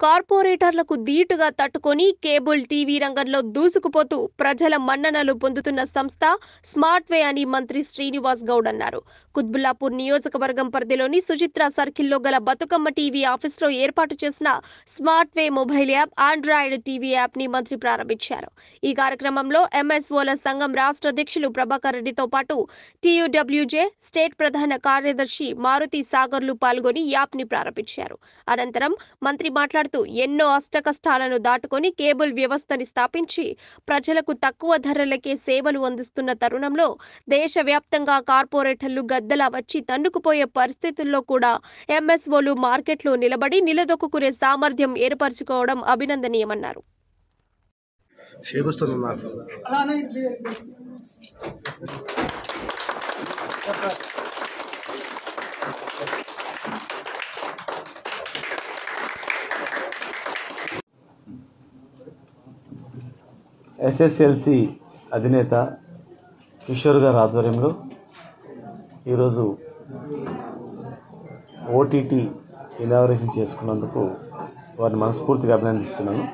కార్పొరేటర్లకు ధీటుగా తట్టుకొని cable TV రంగంలో దూసుకుపోతూ ప్రజల మన్ననలు పొందుతున్న సంస్థ స్మార్ట్ వే అని మంత్రి శ్రీనివాస్ గౌడ్ అన్నారు కుత్బుల్లాపూర్ నియోజకవర్గం పరిధిలోని సుచిత్ర సర్కిల్లో గల బతుకమ్మ టీవీ ఆఫీస్లో ఏర్పాటు చేసిన smart way mobile app Android TV app ని మంత్రి ప్రారంభించారు ఈ కార్యక్రమంలో ఎంఎస్ఓల సంఘం రాష్ట్ర అధ్యక్షులు ప్రభాకర్ రెడ్డితో పాటు టీయూడబ్ల్యూజే స్టేట్ ప్రధాన కార్యదర్శి మారుతి సాగర్లు పాల్గొని యాప్ ని ప్రారంభించారు అనంతరం మంత్రి మాట్లాడుతూ ఎన్నో అష్టకష్టాలను దాటుకొని కేబుల్ వ్యవస్థని స్థాపించి ప్రజలకు తక్కువ ధరలకే సేవలు అందిస్తున్న తరుణంలో దేశవ్యాప్తంగా కార్పొరేటర్లు గద్దలా వచ్చి తన్నుకుపోయే పరిస్థితుల్లో కూడా ఎంఎస్ఓలు మార్కెట్లో నిలబడి నిలదొక్కునే సామర్థ్యం ఏర్పరచుకోవడం అభినందనీయమన్నారు షేక్ వస్తుంది నాకు ఎస్ఎస్ఎల్సి అధినేత కిషోర్ గారి ఆధ్వర్యంలో ఈరోజు ఓటీటీ ఇనాగరేషన్ చేసుకున్నందుకు వారిని మనస్ఫూర్తిగా అభినందిస్తున్నాను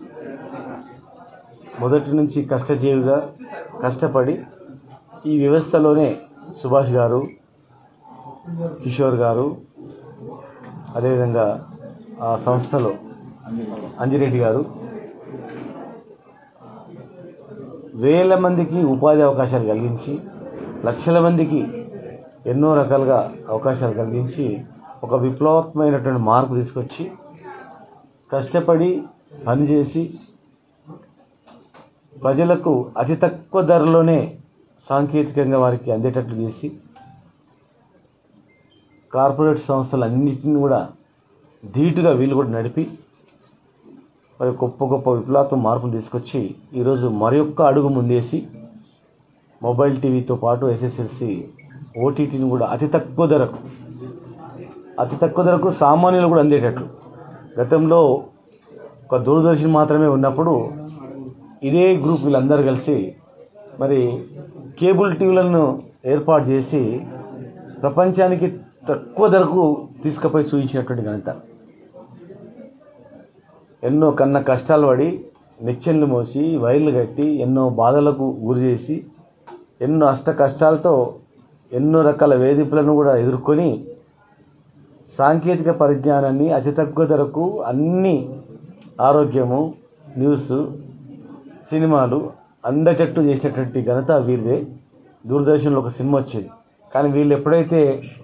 మొదటి నుంచి కష్టజీవిగా కష్టపడి ఈ వ్యవస్థలోనే సుభాష్ గారు కిషోర్ గారు అదేవిధంగా ఆ సంస్థలో అంజిరెడ్డి గారు వేల మందికి ఉపాధి అవకాశాలు కలిగించి లక్షల మందికి ఎన్నో రకాలుగా అవకాశాలు కలిగించి ఒక విప్లవాత్మకమైనటువంటి మార్పు తీసుకొచ్చి కష్టపడి పనిచేసి ప్రజలకు అతి తక్కువ ధరలోనే సాంకేతికంగా వారికి అందేటట్లు చేసి కార్పొరేట్ సంస్థలన్నింటినీ కూడా ధీటుగా వీళ్ళు కూడా నడిపి మరి గొప్ప గొప్ప విప్లవాత్మక మార్పులు తీసుకొచ్చి ఈరోజు మరొక్క అడుగు ముందేసి మొబైల్ టీవీతో పాటు ఎస్ఎస్ఎల్సి ఓటీటీని కూడా అతి తక్కువ ధరకు అతి తక్కువ ధరకు సామాన్యులు కూడా అందేటట్లు గతంలో ఒక దూరదర్శన్ మాత్రమే ఉన్నప్పుడు ఇదే గ్రూప్ వీళ్ళందరూ కలిసి మరి కేబుల్ టీవీలను ఏర్పాటు చేసి ప్రపంచానికి తక్కువ ధరకు తీసుకుపోయి చూపించినటువంటి ఘనత ఎన్నో కన్న కష్టాలు పడి నిచ్చెనలు మోసి వైర్లు కట్టి ఎన్నో బాధలకు గురి చేసి ఎన్నో అష్ట కష్టాలతో ఎన్నో రకాల వేధింపులను కూడా ఎదుర్కొని సాంకేతిక పరిజ్ఞానాన్ని అతి తక్కువ ధరకు అన్ని ఆరోగ్యము న్యూస్ సినిమాలు అందటట్టు చేసినటువంటి ఘనత వీరిదే దూరదర్శన్లో ఒక సినిమా వచ్చేది కానీ వీళ్ళు ఎప్పుడైతే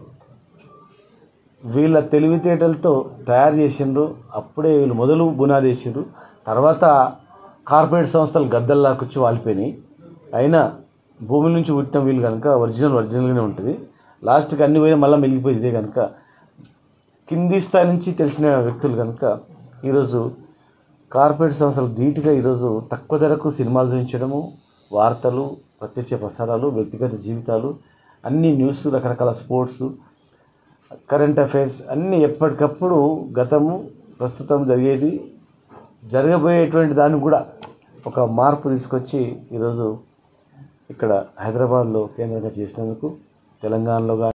వీళ్ళ తెలివితేటలతో తయారు చేసిండ్రు అప్పుడే వీళ్ళు మొదలు బునాది వేసిండ్రు తర్వాత కార్పొరేట్ సంస్థలు గద్దల్లాకొచ్చి వాలిపోయినాయి అయినా భూమి నుంచి పుట్టిన వీళ్ళు కనుక ఒరిజినల్ ఒరిజినల్గానే ఉంటుంది లాస్ట్కి అన్ని పోయినా మళ్ళీ మిగిలిపోయింది ఇదే కనుక కింది స్థాయి నుంచి తెలిసిన వ్యక్తులు కనుక ఈరోజు కార్పొరేట్ సంస్థలు ధీటుగా ఈరోజు తక్కువ ధరకు సినిమాలు చూపించడము వార్తలు ప్రత్యక్ష ప్రసారాలు వ్యక్తిగత జీవితాలు అన్ని న్యూస్ రకరకాల స్పోర్ట్స్ కరెంట్ అఫైర్స్ అన్నీ ఎప్పటికప్పుడు గతము ప్రస్తుతం జరిగేది జరగబోయేటువంటి దాన్ని కూడా ఒక మార్పు తీసుకొచ్చి ఈరోజు ఇక్కడ హైదరాబాద్లో కేంద్రంగా చేసినందుకు తెలంగాణలో కానీ